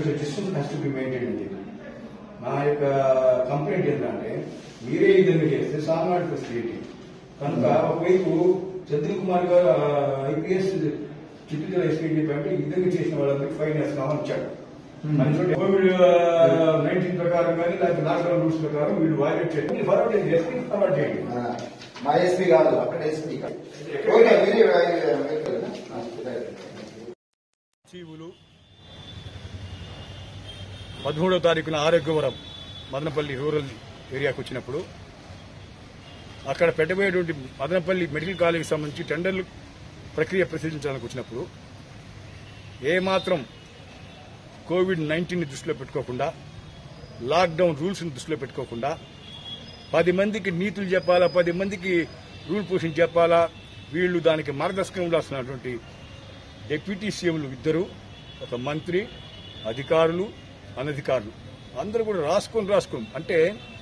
distance has to be maintain అని చెప్పి నా యొక్క కంప్లైంట్ ఏంటంటే మీరే ఈ విధంగా చేస్తే సామాన్య ఫెసిలిటీ కనుక ఒకవైపు చంద్ర కుమార్ గారు ఐపీఎస్ చిత్తూరు జిల్లా ఎస్పీ చెప్పంటే ఈ విధంగా చేసిన వాళ్ళందరికీ ఫైన్ వేస్తున్నామని ఇచ్చాడు అందులో కోవిడ్ నైన్టీన్ ప్రకారం కానీ లేకపోతే లాక్డౌన్ రూల్స్ ప్రకారం వీళ్ళు వైలేట్ చేయండి ఫార్వర్డ్ చేయండి ఎస్పీ ఫార్వర్డ్ చేయండి ఆ, మా ఎస్పీ కాదు అక్కడ ఎస్పీ కాదు ఓకే మీరే వెళ్తారు చీవులు పదమూడవ తారీఖున ఆరోగ్యవరం మదనపల్లి రూరల్ ఏరియాకు వచ్చినప్పుడు అక్కడ పెట్టబోయేటువంటి మదనపల్లి మెడికల్ కాలేజీకి సంబంధించి టెండర్లు ప్రక్రియ పరిశీలించడానికి వచ్చినప్పుడు ఏమాత్రం కోవిడ్ నైన్టీన్ దృష్టిలో పెట్టుకోకుండా లాక్డౌన్ రూల్స్ని దృష్టిలో పెట్టుకోకుండా పది మందికి నీతులు చెప్పాలా పది మందికి రూల్ పోషన్ చెప్పాలా వీళ్ళు దానికి మార్గదర్శకం ఉండాల్సినటువంటి డిప్యూటీ సీఎంలు ఇద్దరు ఒక మంత్రి అధికారులు అనధికారులు అందరూ కూడా రాసుకొని రాసుకొని అంటే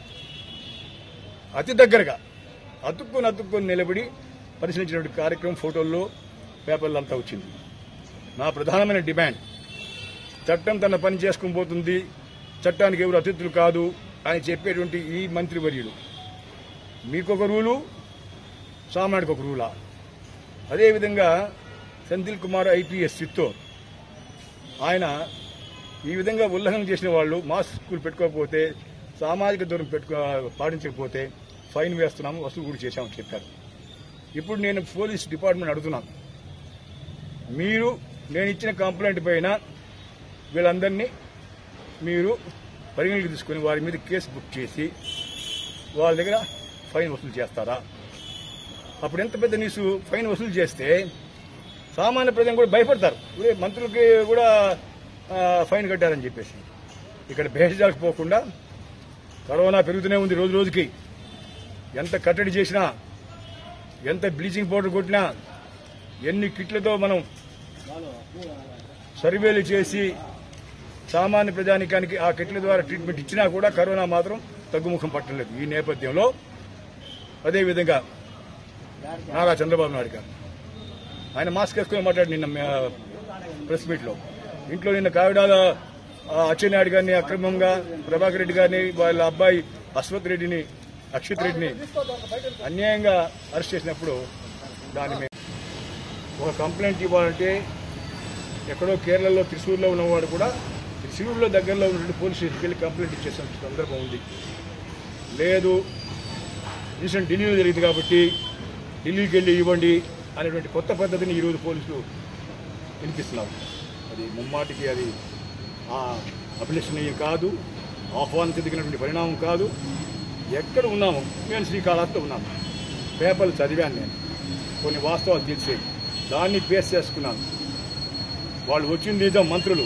అతి దగ్గరగా అతుక్కొని అతుక్కొని నిలబడి పరిశీలించినటువంటి కార్యక్రమం ఫోటోల్లో పేపర్లు అంతా వచ్చింది నా ప్రధానమైన డిమాండ్ చట్టం తన పని చేసుకుని పోతుంది చట్టానికి ఎవరు అతిథులు కాదు అని చెప్పేటువంటి ఈ మంత్రివర్యులు మీకొక రూలు సామాన్యుడికి ఒక రూలా అదేవిధంగా సెంథిల్ కుమార్ ఐపీఎస్ చిత్తూర్ ఆయన ఈ విధంగా ఉల్లంఘన చేసిన వాళ్ళు మాస్కులు పెట్టుకోకపోతే సామాజిక దూరం పెట్టుకో పాటించకపోతే ఫైన్ వేస్తున్నాము వసూలు కూడా చేశామని చెప్పారు ఇప్పుడు నేను పోలీస్ డిపార్ట్మెంట్ అడుగుతున్నాను మీరు నేను ఇచ్చిన కంప్లైంట్ పైన వీళ్ళందరినీ మీరు పరిగణలోకి తీసుకుని వారి మీద కేసు బుక్ చేసి వాళ్ళ దగ్గర ఫైన్ వసూలు చేస్తారా అప్పుడు ఎంత పెద్ద న్యూస్ ఫైన్ వసూలు చేస్తే సామాన్య ప్రజలు కూడా భయపడతారు ఒరే, మంత్రులకి కూడా ఆ, ఫైన్ కట్టారని చెప్పేసి ఇక్కడ భేషజాలకు పోకుండా కరోనా పెరుగుతూనే ఉంది రోజు రోజుకి ఎంత కట్టడి చేసినా ఎంత బ్లీచింగ్ పౌడర్ కొట్టినా ఎన్ని కిట్లతో మనం సర్వేలు చేసి సామాన్య ప్రజానికానికి ఆ కిట్ల ద్వారా ట్రీట్మెంట్ ఇచ్చినా కూడా కరోనా మాత్రం తగ్గుముఖం పట్టలేదు ఈ నేపథ్యంలో అదేవిధంగా నారా చంద్రబాబు నాయుడు గారు ఆయన మాస్క్ వేసుకుని మాట్లాడి నిన్న మే- ప్రెస్ మీట్ లో ఇంట్లో నిన్న కావిడాల ఆ, అచ్చెన్నాయుడు గారిని అక్రమంగా ప్రభాకర్ రెడ్డి గారిని వాళ్ళ అబ్బాయి అశ్వత్ రెడ్డిని అక్షిత్ రెడ్డిని అన్యాయంగా అరెస్ట్ చేసినప్పుడు దాని మీద ఒక కంప్లైంట్ ఇవ్వాలంటే ఎక్కడో కేరళలో త్రిశూర్లో ఉన్నవాడు కూడా త్రిశూర్లో దగ్గరలో ఉన్నటువంటి పోలీస్ స్టేషన్కి వెళ్ళి కంప్లైంట్ ఇచ్చేసిన సందర్భం ఉంది లేదు ఇన్సిడెంట్ ఢిల్లీలో జరిగింది కాబట్టి ఢిల్లీకి వెళ్ళి ఇవ్వండి అనేటువంటి కొత్త పద్ధతిని ఈరోజు పోలీసులు వినిపిస్తున్నారు అది ముమ్మాటికి అది ఆ అభిలషణీయం కాదు ఆహ్వానించదగినటువంటి పరిణామం కాదు ఎక్కడ ఉన్నాము నేను శ్రీకాళహస్తిలో ఉన్నాను పేపర్లు చదివాను నేను కొన్ని వాస్తవాలు తెలిసే దాన్ని బేస్ చేసుకున్నాను వాళ్ళు వచ్చింది నిజం మంత్రులు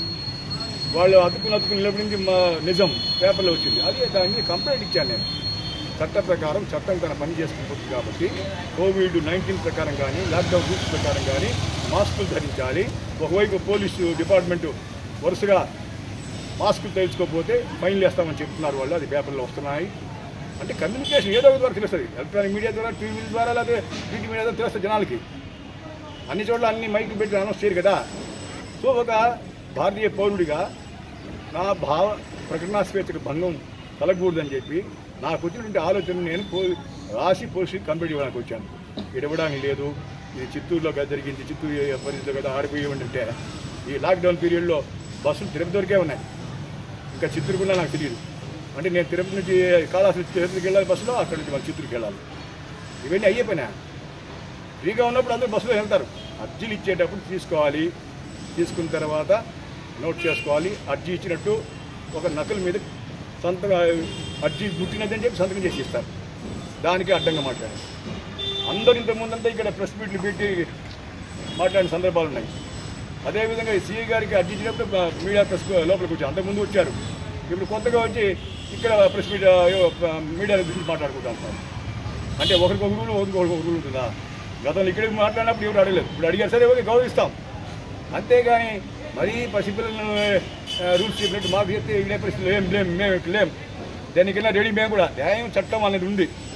వాళ్ళు అతుకుని అతుకుని నిలబడింది మా నిజం పేపర్లో వచ్చింది అదే దాన్ని కంప్లైంట్ ఇచ్చాను నేను చట్ట ప్రకారం చట్టం తన పని చేసుకుంటుంది కాబట్టి కోవిడ్ నైన్టీన్ ప్రకారం కానీ లాక్డౌన్ రూల్స్ ప్రకారం కానీ మాస్కులు ధరించాలి ఒకవైపు పోలీసు డిపార్ట్మెంటు వరుసగా మాస్కులు ధరించుకోకపోతే ఫైన్లు వేస్తామని చెప్తున్నారు వాళ్ళు అది పేపర్లో వస్తున్నాయి అంటే కమ్యూనికేషన్ ఏదో ఒక ద్వారా తెలుస్తుంది ఎలక్ట్రానిక్ మీడియా ద్వారా టీవీ ద్వారా లేకపోతే టీవీ మీడియా ద్వారా తెలుస్తుంది జనాలకి అన్ని చోట్ల అన్ని మైకులు పెట్టి అనౌన్స్ చేయరు కదా సో ఒక భారతీయ పౌరుడిగా నా భావ ప్రకటనా స్వేచ్ఛకు భంగం కలగకూడదని చెప్పి నాకు వచ్చినటువంటి ఆలోచన నేను పో రాసి పోసి కంప్లీట్ ఇవ్వడానికి వచ్చాను ఇవ్వడానికి లేదు ఇది చిత్తూరులో కదా జరిగింది చిత్తూరు పరిధిలో కదా ఆడిపోయి ఉంటే ఈ లాక్డౌన్ పీరియడ్లో బస్సులు తిరుపతి వరకే ఉన్నాయి ఇంకా చిత్తూరు కూడా నాకు తెలియదు అంటే నేను తిరుపతి నుంచి కాళాసి తిరుపతికి వెళ్ళాలి బస్సులో అక్కడి నుంచి మన చిత్తూరుకి వెళ్ళాలి ఇవన్నీ అయ్యే పనా ఫ్రీగా ఉన్నప్పుడు అందరూ బస్సులో వెళ్తారు అర్జీలు ఇచ్చేటప్పుడు తీసుకోవాలి తీసుకున్న తర్వాత నోట్ చేసుకోవాలి అర్జీ ఇచ్చినట్టు ఒక నకలు మీద సంతకం అర్జీ ముట్టినదని చెప్పి సంతకం చేసి ఇస్తారు దానికి అడ్డంగా మాట్లాడారు అందరు ఇంత ముందంతా ఇక్కడ ప్రెస్ మీట్లు పెట్టి మాట్లాడిన సందర్భాలు ఉన్నాయి అదేవిధంగా సీఏ గారికి అర్జీ ఇచ్చినప్పుడు ఆ, మీడియా ప్రెస్ లోపలికి వచ్చారు అంతకుముందు వచ్చారు ఇప్పుడు కొత్తగా వచ్చి ఇక్కడ ప్రెస్ మీడియా మీడియా గురించి మాట్లాడుకుంటారు సార్ అంటే ఒకరికి ఒక రూల్ ఒకరికి ఒక రూల్ ఉంటుందా గతంలో ఇక్కడ మాట్లాడినప్పుడు ఎవరు అడగలేదు ఇప్పుడు అడిగారు సరే ఓకే గౌరవిస్తాం అంతేగాని మరీ పసిపిల్లలను రూల్స్ చెప్పినట్టు మాకు చెప్తే ఇదే పరిస్థితులు ఏం లేం మేము ఇక్కడ లేం దేనికైనా రెడీ మేము కూడా న్యాయం చట్టం అనేది ఉంది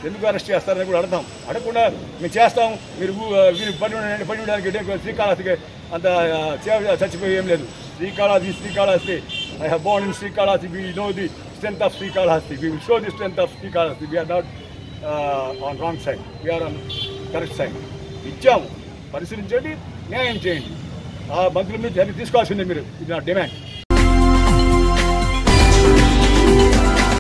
ఎందుకు అరెస్ట్ చేస్తారని కూడా అడతాం అడగకుండా మేము చేస్తాం మీరు ఊ- వీరు పని ఉండండి, పని ఉండడానికి అంటే శ్రీకాళహస్తికి అంత ఆ, చేవ- చచ్చిపోయి ఏం లేదు Srikalahasti Srikalahasti I have born in Srikalahasti we know the strength of Srikalahasti we will show the strength of Srikalahasti we are not on wrong side we are on correct side ఇచ్చాము పరిశీలించండి న్యాయం చేయండి ఆ మంత్రుల మీద చర్య తీసుకోవాల్సిందే మీరు ఇది నా డిమాండ్